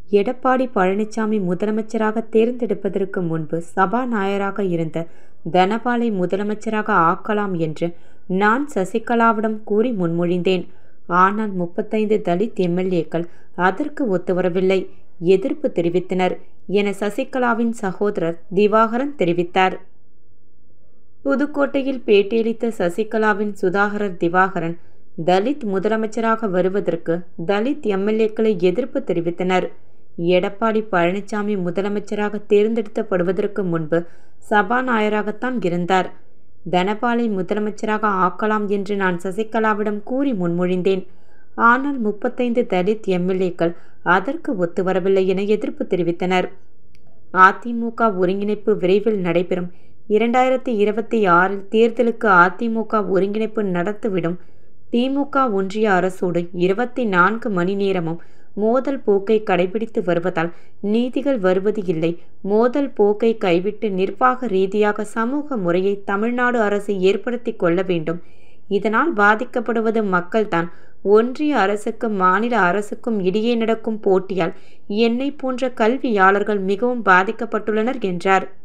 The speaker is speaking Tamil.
எடப்பாடி பழனிசாமி முதலமைச்சராக தேர்ந்தெடுப்பதற்கு முன்பு சபாநாயகராக இருந்த தனபாலை முதலமைச்சராக ஆக்கலாம் என்று நான் சசிகலாவிடம் கூறி முன்மொழிந்தேன் ஆனால் முப்பத்தைந்து தலித் எம்எல்ஏக்கள் அதற்கு ஒத்துவரவில்லை எதிர்ப்பு தெரிவித்தனர் என சசிகலாவின் சகோதரர் திவாகரன் தெரிவித்தார் புதுக்கோட்டையில் பேட்டியளித்த சசிகலாவின் சுதாகரர் திவாகரன் தலித் முதலமைச்சராக வருவதற்கு தலித் எம்எல்ஏக்களை எதிர்ப்பு தெரிவித்தனர் எடப்பாடி பழனிசாமி முதலமைச்சராக தேர்ந்தெடுக்கப்படுவதற்கு முன்பு சபாநாயகராகத்தான் இருந்தார் தனபாலை முதலமைச்சராக ஆக்கலாம் என்று நான் சசிகலாவிடம் கூறி முன்மொழிந்தேன் ஆனால் முப்பத்தைந்து தலித் எம்எல்ஏக்கள் அதற்கு ஒத்துவரவில்லை என எதிர்ப்பு தெரிவித்தனர் அதிமுக ஒருங்கிணைப்பு விரைவில் நடைபெறும் இரண்டாயிரத்தி இருபத்தி ஆறில் தேர்தலுக்கு அதிமுக ஒருங்கிணைப்பு நடத்திவிடும் திமுக ஒன்றிய அரசோடு இருபத்தி நான்கு மணி நேரமும் மோதல் போக்கை கடைபிடித்து வருவதால் நீதிகள் வருவது இல்லை மோதல் போக்கை கைவிட்டு நிர்வாக ரீதியாக சமூக முறையை தமிழ்நாடு அரசு ஏற்படுத்தி கொள்ள வேண்டும் இதனால் பாதிக்கப்படுவது மக்கள்தான் ஒன்றிய அரசுக்கும் மாநில அரசுக்கும் இடையே நடக்கும் போட்டியால் என்னை போன்ற கல்வியாளர்கள் மிகவும் பாதிக்கப்பட்டுள்ளனர் என்றார்